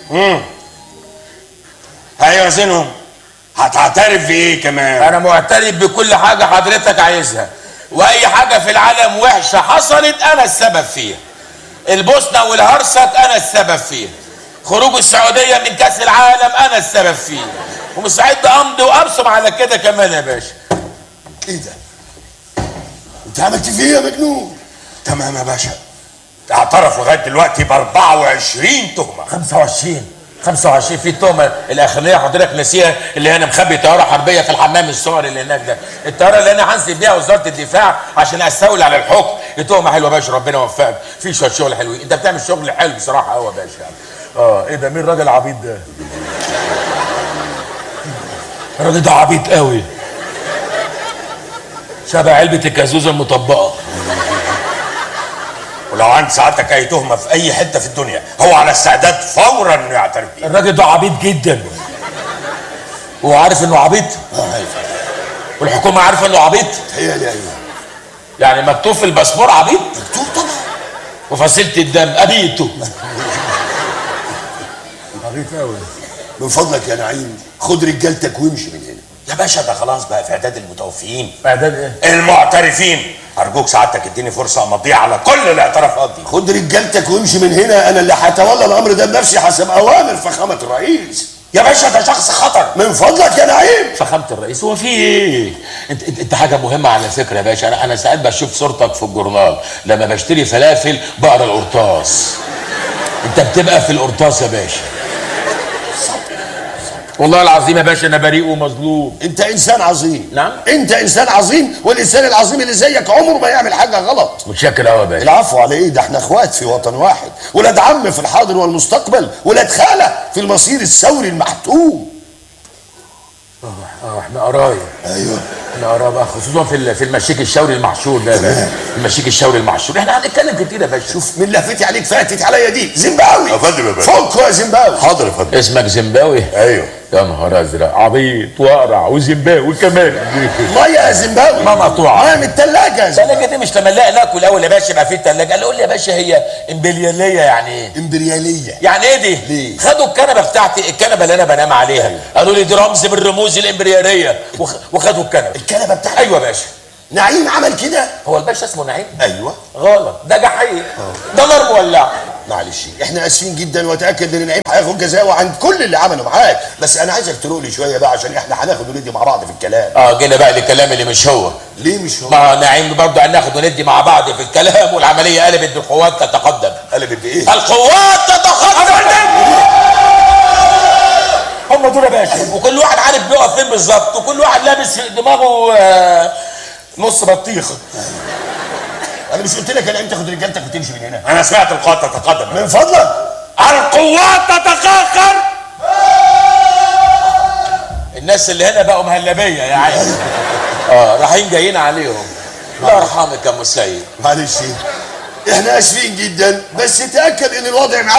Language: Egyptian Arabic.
امم ايوه زينهم هتعترف بايه كمان انا معترف بكل حاجه حضرتك عايزها واي حاجه في العالم وحشه حصلت انا السبب فيها البوسنه والهرسك انا السبب فيها خروج السعوديه من كاس العالم انا السبب فيه ومستعد امضي وابصم على كده كمان يا باشا ايه ده انت عملت فيه يا مجنون تمام يا باشا اعترف لغايه دلوقتي ب 24 تهمه 25 25 في التهمه الاخرانيه حضرتك ناسيها اللي انا مخبي طياره حربيه في الحمام الصغري اللي هناك ده الطياره اللي انا هنزل بيها وزاره الدفاع عشان استولي على الحكم دي تهمه حلوه يا باشا ربنا يوفقك في شويه شغل حلوين انت بتعمل شغل حلو بصراحه قوي يا باشا اه ايه ده مين الراجل العبيط ده الراجل ده عبيط قوي شبه علبه الكازوزه المطبقه ولو عند سعادتك اي تهمه في اي حته في الدنيا هو على استعداد فورا انه يعترف بيها الراجل ده عبيط جدا هو عارف انه عبيط اه عارف والحكومه عارفه انه عبيط تهيألي ايوه يعني مكتوب في الباسبور عبيط مكتوب طبعا وفصيله الدم ابيته عبيط قوي من فضلك يا نعيم خد رجالتك وامشي من هنا يا باشا ده خلاص بقى في اعداد المتوفيين اعداد ايه المعترفين ارجوك سعادتك اديني فرصه امضيها على كل الاعترافات دي خد رجالتك وامشي من هنا انا اللي هتولى الامر ده بنفسي حسب اوامر فخامه الرئيس يا باشا ده شخص خطر من فضلك يا نعيم فخامه الرئيس هو في ايه انت انت, انت حاجه مهمه على فكره يا باشا انا انا ساعات بشوف صورتك في الجورنال لما بشتري فلافل بقرا القرطاس انت بتبقى في القرطاس يا باشا والله العظيم يا باشا انا بريء ومظلوم انت انسان عظيم نعم. انت انسان عظيم والانسان العظيم اللي زيك عمره ما يعمل حاجه غلط متشكر قوي يا باشا العفو على ايه ده احنا اخوات في وطن واحد ولاد عم في الحاضر والمستقبل ولاد خاله في المصير الثوري المحتوم اه احنا قرايب ايوه احنا قرايب آه، خصوصا في ال- في المشيك الشوري المحشور ده يا باشا. المشيك الشوري المحشور احنا هنتكلم كتير يا باشا شوف من لفتي عليك فاتت عليا دي زيمباوي يا فندم يا باشا. فكوا يا زيمباوي حاضر يا فندم اسمك زيمباوي ايوه يا نهار ازرق عبيط واقرع وزيمباوي كمان ميه يا زيمباوي ما مقطوعة. ميه من الثلاجه يا زيمباوي الثلاجه دي مش تملقها ناكل اول يا باشا يبقى في الثلاجه قال له قول لي يا باشا هي امبرياليه يعني ايه امبرياليه يعني ايه دي ليه؟ خدوا الكنبه بتاعتي الكنبه اللي انا بنام عليها قالوا لي دي رمز من رموز الامبرياليه وخ... وخدوا الكنبه الكنبه بتاعتك ايوه يا باشا نعيم عمل كده هو الباشا اسمه نعيم ايوه غلط ده جحيم ده نار مولع معلش احنا اسفين جدا واتاكد ان نعيم هياخد جزاءه عن كل اللي عمله معاك بس انا عايزك تروق لي شويه بقى عشان احنا هناخد وندي مع بعض في الكلام اه جينا بقى للكلام اللي مش هو ليه مش هو ما نعيم برضه هناخد وندي مع بعض في الكلام والعمليه قلبت بالقوات تتقدم قلبت بايه القوات تتقدم هم دول يا باشا وكل واحد عارف بيقف فين بالظبط وكل واحد لابس في دماغه آه، نص بطيخه انا مش قلت لك يا نعيم تاخد رجالتك وتمشي من هنا انا سمعت القوات تتقدم من فضلك القوات تتقاقر الناس اللي هنا بقوا مهلبيه يا عيني اه رايحين جايين عليهم الله يرحمك يا مسيد معلش احنا اسفين جدا بس تاكد ان الوضع معاك